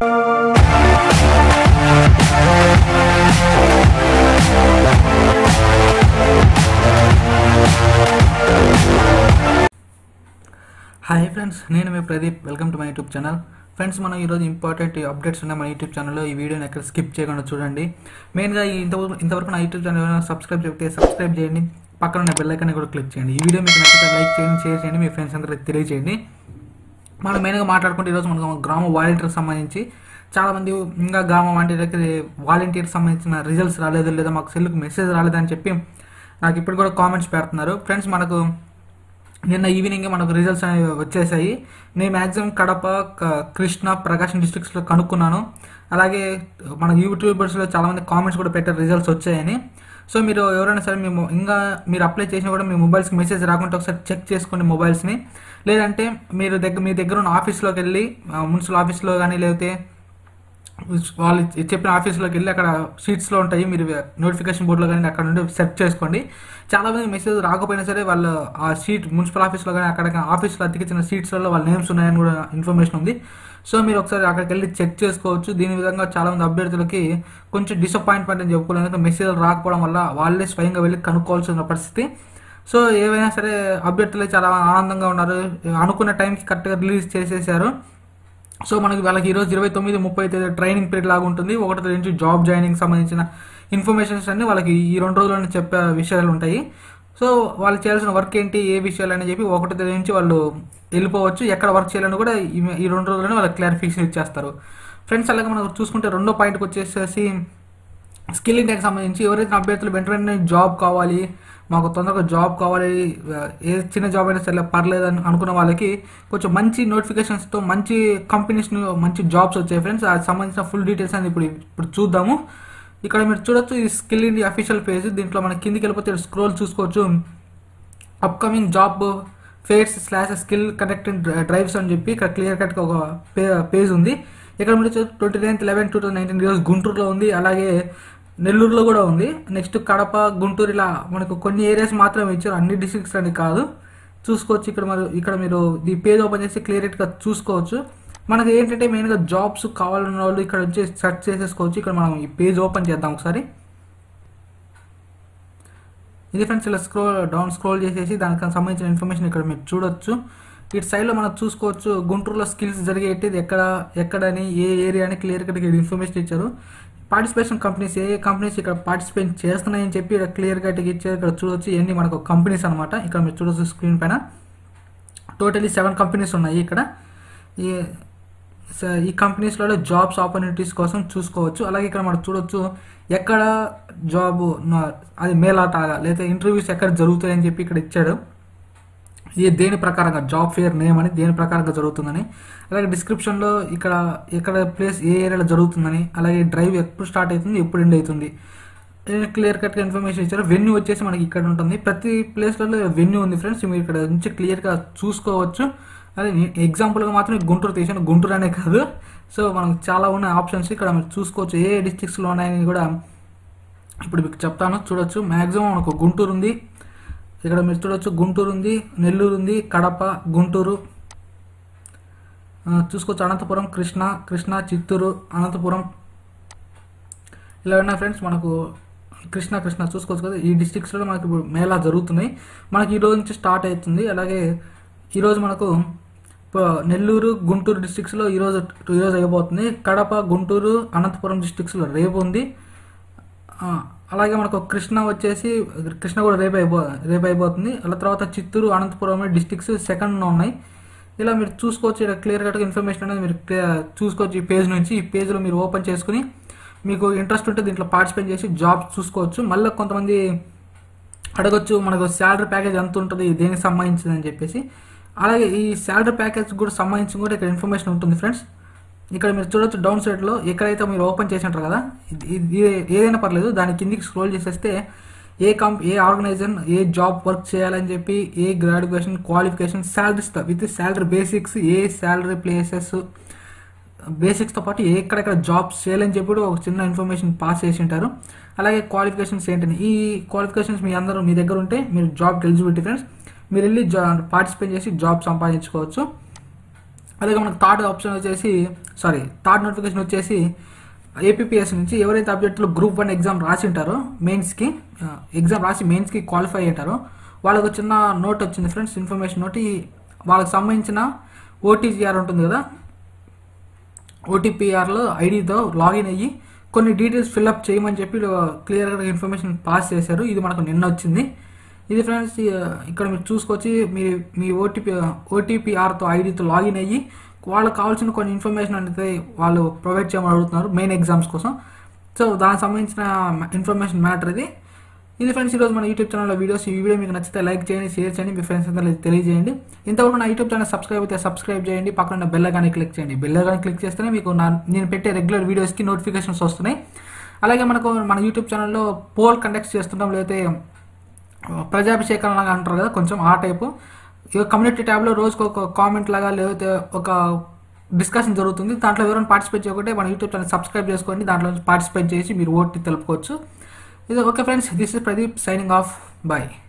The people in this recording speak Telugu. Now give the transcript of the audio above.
హాయ్ ఫ్రెండ్స్ నేను మీ Pradeep welcome to my YouTube channel friends మనం ఈరోజు ఇంపార్టెంట్ అప్డేట్స్ ఉన్న మన యూట్యూబ్ ఛానల్లో ఈ వీడియోని ఎక్కడ స్కిప్ చేయకుండా చూడండి మెయిన్గా ఈ ఇంతవరకు ఇంతవరకు నా యూట్యూబ్ ఛానల్ ఏమైనా సబ్స్క్రైబ్ చెప్తే సబ్స్క్రైబ్ చేయండి పక్కన ఉన్న బెల్ ఐకాన్ కూడా క్లిక్ చేయండి ఈ వీడియో మీకు నచ్చితే లైక్ చేయండి షేర్ చేయండి మీ ఫ్రెండ్స్ అందరికి తెలియజేయండి మనం మెయిన్గా మాట్లాడుకుంటే ఈరోజు మనకు గ్రామ వాలంటీర్కి సంబంధించి చాలామంది ఇంకా గ్రామ వాలంటీర్కి వాలంటీర్కి సంబంధించిన రిజల్ట్స్ రాలేదు లేదా మాకు సెల్కి మెసేజ్ రాలేదని చెప్పి నాకు ఇప్పుడు కూడా కామెంట్స్ పెడుతున్నారు ఫ్రెండ్స్ మనకు నిన్న ఈవినింగ్ మనకు రిజల్ట్స్ అనేవి వచ్చేసాయి నేను మ్యాక్సిమం కడప క- కృష్ణ ప్రకాశం డిస్ట్రిక్ట్స్లో కనుక్కున్నాను అలాగే మన యూట్యూబర్స్లో చాలామంది కామెంట్స్ కూడా పెట్టారు రిజల్ట్స్ వచ్చాయని సో మీరు ఎవరైనా సరే మేము ఇంకా మీరు అప్లై చేసినా కూడా మీ మొబైల్స్కి మెసేజ్ రాకుంటే ఒకసారి చెక్ చేసుకోండి మొబైల్స్ని లేదంటే మీరు దగ్గర మీ దగ్గర ఉన్న ఆఫీస్లోకి వెళ్ళి ఆ, మున్సిపల్ ఆఫీస్లో కానీ లేకపోతే వాళ్ళు చెప్పిన ఆఫీస్లోకి వెళ్ళి అక్కడ షీట్స్లో ఉంటాయి మీరు నోటిఫికేషన్ బోర్డులో కానీ అక్కడ నుండి సెర్చ్ చేసుకోండి చాలా మంది మెసేజ్ రాకపోయినా సరే వాళ్ళు ఆ సీట్ మున్సిపల్ ఆఫీస్లో కానీ అక్కడ ఆఫీస్లో అతికించిన సీట్స్లలో వాళ్ళ నేమ్స్ ఉన్నాయని కూడా ఇన్ఫర్మేషన్ ఉంది సో మీరు ఒకసారి అక్కడికి వెళ్ళి చెక్ చేసుకోవచ్చు దీని విధంగా చాలా మంది అభ్యర్థులకి కొంచెం డిసప్పాయింట్మెంట్ అని చెప్పుకోలేదు మెసేజ్ రాకపోవడం వల్ల వాళ్ళే స్వయంగా వెళ్ళి కనుక్కోవాల్సిన పరిస్థితి సో ఏవైనా సరే అభ్యర్థులు చాలా ఆనందంగా ఉన్నారు అనుకున్న టైంకి కరెక్ట్గా రిలీజ్ చేసేసారు సో మనకి వాళ్ళకి ఈరోజు ఇరవై తొమ్మిది ముప్పై తేదీ ట్రైనింగ్ పీరియడ్ లాగా ఉంటుంది ఒకటో తేదీ నుంచి జాబ్ జాయినింగ్ సంబంధించిన ఇన్ఫర్మేషన్స్ అన్ని వాళ్ళకి ఈ రెండు రోజుల్లోనే చెప్పే విషయాలు ఉంటాయి సో వాళ్ళు చేయాల్సిన వర్క్ ఏంటి ఏ విషయాలు అని చెప్పి ఒకటో తేదీ నుంచి వాళ్ళు వెళ్ళిపోవచ్చు ఎక్కడ వర్క్ చేయాలని కూడా ఈ- ఈ రెండు రోజుల్లోనే వాళ్ళకి క్లారిఫికేషన్ ఇచ్చేస్తారు ఫ్రెండ్స్ అలాగే మనం చూసుకుంటే రెండో పాయింట్కి వచ్చేసేసి స్కిల్ ఇండియాకి సంబంధించి ఎవరైతే అభ్యర్థులు వెంట వెంటనే జాబ్ కావాలి మాకు తొందరగా జాబ్ కావాలి ఏ చిన్న జాబ్ అయినా సరే పర్లేదు అని అనుకున్న వాళ్ళకి కొంచెం మంచి నోటిఫికేషన్స్తో మంచి కంపెనీస్ మంచి జాబ్స్ వచ్చాయి ఫ్రెండ్స్ అది సంబంధించిన ఫుల్ డీటెయిల్స్ అని ఇప్పుడు ఇప్పుడు చూద్దాము ఇక్కడ మీరు చూడొచ్చు ఈ స్కిల్ ఇండియా అఫీషియల్ పేజ్ దీంట్లో మన కిందికి వెళ్ళిపోతే స్క్రోల్ చూసుకోవచ్చు upcoming job fairs slash skill connecting drives అని చెప్పి ఇక్కడ క్లియర్ కట్గా ఒక పేజ్ ఉంది ఇక్కడ మీరు twenty ninth eleven two thousand nineteen ఈరోజు గుంటూరులో ఉంది అలాగే నెల్లూరులో కూడా ఉంది నెక్స్ట్ కడప గుంటూరు ఇలా మనకు కొన్ని ఏరియాస్ మాత్రమే ఇచ్చారు అన్ని డిస్ట్రిక్ట్స్ అని కాదు చూసుకోవచ్చు ఇక్కడ మరి ఇక్కడ మీరు ఈ పేజ్ ఓపెన్ చేసి క్లియర్గా చూసుకోవచ్చు మనకి ఏంటంటే మెయిన్గా జాబ్స్ కావాలన్న వాళ్ళు ఇక్కడ వచ్చి సెర్చ్ చేసేసుకోవచ్చు ఇక్కడ మనం ఈ పేజ్ ఓపెన్ చేద్దాం ఒకసారి ఇది ఫ్రెండ్స్ ఇలా స్క్రోల్ డౌన్ స్క్రోల్ చేసేసి దానికి సంబంధించిన ఇన్ఫర్మేషన్ ఇక్కడ మీరు చూడొచ్చు ఇటు సైడ్లో మనం చూసుకోవచ్చు గుంటూరులో స్కిల్స్ జరిగేటిది ఎక్కడ ఎక్కడని ఏ ఏరియా అని క్లియర్ కట్గా ఇన్ఫర్మేషన్ ఇచ్చారు పార్టిసిపేషన్ కంపెనీస్ ఏ కంపెనీస్ ఇక్కడ పార్టిసిపేట్ చేస్తున్నాయని చెప్పి ఇక్కడ క్లియర్ కట్గా ఇచ్చారు ఇక్కడ చూడొచ్చు ఇవన్నీ మనకు కంపెనీస్ అనమాట ఇక్కడ మీరు చూడొచ్చు స్క్రీన్ పైన టోటలీ సెవెన్ కంపెనీస్ ఉన్నాయి ఇక్కడ ఈ స- ఈ కంపెనీస్లలో జాబ్స్ ఆపర్చునిటీస్ కోసం చూసుకోవచ్చు అలాగే ఇక్కడ మనం చూడొచ్చు ఎక్కడ జాబ్ న- అది మేలాట లేదా ఇంటర్వ్యూస్ ఎక్కడ జరుగుతాయని చెప్పి ఇక్కడ ఇచ్చాడు ఇది దేని ప్రకారంగా జాబ్ ఫేర్ నేమ్ అని దేని ప్రకారంగా జరుగుతుందని అలాగే డిస్క్రిప్షన్లో ఇక్కడ ఎక్కడ ప్లేస్ ఏ ఏరియాలో జరుగుతుందని అలాగే డ్రైవ్ ఎప్పుడు స్టార్ట్ అవుతుంది ఎప్పుడు ఎండ్ అవుతుంది క్లియర్ కట్గా ఇన్ఫర్మేషన్ ఇచ్చారు వెన్యూ వచ్చేసి మనకి ఇక్కడ ఉంటుంది ప్రతి ప్లేస్లలో వెన్యూ ఉంది ఫ్రెండ్స్ మీరు ఇక్కడ నుంచి క్లియర్గా చూసుకోవచ్చు అదే ఎగ్జాంపుల్గా మాత్రం ఈ గుంటూరు తీసాను గుంటూరు అనే కాదు సో మనకు చాలా ఉన్న ఆప్షన్స్ ఇక్కడ మీరు చూసుకోవచ్చు ఏ డిస్ట్రిక్ట్స్లో ఉన్నాయని కూడా ఇప్పుడు మీకు చెప్తాను చూడొచ్చు మ్యాక్సిమం మనకు గుంటూరు ఉంది ఇక్కడ మీరు చూడొచ్చు గుంటూరు ఉంది నెల్లూరు ఉంది కడప గుంటూరు ఆ, చూసుకోవచ్చు అనంతపురం కృష్ణ కృష్ణ చిత్తూరు అనంతపురం ఇలా ఉన్నాయి ఫ్రెండ్స్ మనకు కృష్ణ కృష్ణ చూసుకోవచ్చు కదా ఈ డిస్ట్రిక్ట్స్లో మనకి ఇప్పుడు మేళా జరుగుతున్నాయి మనకి ఈ రోజు నుంచి స్టార్ట్ అవుతుంది అలాగే ఈరోజు మనకు ప- నెల్లూరు గుంటూరు డిస్ట్రిక్ట్స్లో ఈరోజు ఈరోజు అయిపోతుంది కడప గుంటూరు అనంతపురం డిస్ట్రిక్ట్స్లో రేపు ఉంది ఆ, అలాగే మనకు కృష్ణ వచ్చేసి కృష్ణ కూడా రేపు అయిపో రేపు అయిపోతుంది అలా తర్వాత చిత్తూరు అనంతపురం డిస్ట్రిక్ట్స్ సెకండ్లో ఉన్నాయి ఇలా మీరు చూసుకోవచ్చు ఇక్కడ క్లియర్ కట్గా ఇన్ఫర్మేషన్ అనేది మీరు clear- చూసుకోవచ్చు ఈ పేజ్ నుంచి ఈ పేజ్లో మీరు ఓపెన్ చేసుకుని మీకు ఇంట్రెస్ట్ ఉంటే దీంట్లో పార్టిసిపేట్ చేసి జాబ్స్ చూసుకోవచ్చు మళ్ళీ కొంతమంది అడగొచ్చు మనకు శాలరీ ప్యాకేజ్ ఎంత ఉంటుంది దేనికి సంబంధించింది అని చెప్పేసి అలాగే ఈ శాలరీ ప్యాకేజ్ కూడా సంబంధించి కూడా ఇక్కడ ఇన్ఫర్మేషన్ ఉంటుంది ఫ్రెండ్స్ ఇక్కడ మీరు చూడొచ్చు డౌన్ సైడ్లో ఎక్కడైతే మీరు ఓపెన్ చేసి ఉంటారు కదా ఇది- ఇది ఏదైనా పర్లేదు దాని కిందికి స్క్రోల్ చేసేస్తే ఏ కంప్ ఏ ఆర్గనైజేషన్ ఏ జాబ్ వర్క్ చేయాలని చెప్పి ఏ graduation qualification salaries with salary basics ఏ శాలరీ ప్లేసెస్ బేసిక్స్తో పాటు ఎక్కడెక్కడ జాబ్స్ చేయాలని చెప్పి కూడా ఒక చిన్న ఇన్ఫర్మేషన్ పాస్ చేసి ఉంటారు అలాగే క్వాలిఫికేషన్స్ ఏంటని ఈ క్వాలిఫికేషన్స్ మీ అందరూ మీ దగ్గర ఉంటే మీరు జాబ్ ఎలిజిబిలిటీ ఫ్రెండ్స్ మీరు వెళ్ళి జా పార్టిసిపేట్ చేసి జాబ్ సంపాదించుకోవచ్చు అలాగే మనకు థర్డ్ ఆప్షన్ వచ్చేసి సారీ థర్డ్ నోటిఫికేషన్ వచ్చేసి ఏపీపీఎస్ నుంచి ఎవరైతే అభ్యర్థులు గ్రూప్ వన్ ఎగ్జామ్ రాసి ఉంటారో మెయిన్స్కి ఎగ్జామ్ రాసి మెయిన్స్కి క్వాలిఫై అయ్యారో వాళ్ళకు చిన్న నోట్ వచ్చింది ఫ్రెండ్స్ ఇన్ఫర్మేషన్ నోట్ ఈ వాళ్ళకి సంబంధించిన ఓటీజీఆర్ ఉంటుంది కదా ఓటీపీఆర్లో ఐడితో లాగిన్ అయ్యి కొన్ని డీటెయిల్స్ ఫిల్అప్ చేయమని చెప్పి క్లియర్గా ఇన్ఫర్మేషన్ పాస్ చేశారు ఇది మనకు నిన్న వచ్చింది ఇది ఫ్రెండ్స్ ఇక్కడ మీరు చూసుకొచ్చి మీ మీ ఓటీపీ ఓటీపీఆర్తో ఐడితో లాగిన్ అయ్యి వాళ్ళకి కావాల్సిన కొన్ని ఇన్ఫర్మేషన్ అనేది వాళ్ళు ప్రొవైడ్ చేయమని అడుగుతున్నారు మెయిన్ ఎగ్జామ్స్ కోసం సో దానికి సంబంధించిన ఇన్ఫర్మేషన్ మ్యాటర్ ఇది ఇది ఫ్రెండ్స్ ఈరోజు మన యూట్యూబ్ ఛానల్లో వీడియోస్ ఈ వీడియో మీకు నచ్చితే లైక్ చేయండి షేర్ చేయండి మీ ఫ్రెండ్స్ అందరూ తెలియజేయండి ఇంతవరకు నా యూట్యూబ్ ఛానల్ సబ్స్క్రైబ్ అయితే సబ్స్క్రైబ్ చేయండి పక్కన బెల్ కానీ క్లిక్ చేయండి బెల్ కానీ క్లిక్ చేస్తేనే మీకు నా నేను పెట్టే రెగ్యులర్ వీడియోస్కి నోటిఫికేషన్స్ వస్తున్నాయి అలాగే మనకు మన యూట్యూబ్ ఛానల్లో పోల్ కండక్ట్ చేస్తుంటాం లేకపోతే ప్రజాభిషేకం లాగా అంటారు కదా కొంచెం ఆ టైపు ఇక కమ్యూనిటీ ట్యాబ్లో రోజుకు ఒక కామెంట్ లాగా లేకపోతే ఒక డిస్కషన్ జరుగుతుంది దాంట్లో ఎవరైనా పార్టిసిపేట్ చేయకుంటే మన యూట్యూబ్ ఛానల్ సబ్స్క్రైబ్ చేసుకోండి దాంట్లో పార్టిసిపేట్ చేసి మీరు ఓటు తెలుపుకోవచ్చు ఇది okay friends this is Pradeep signing off bye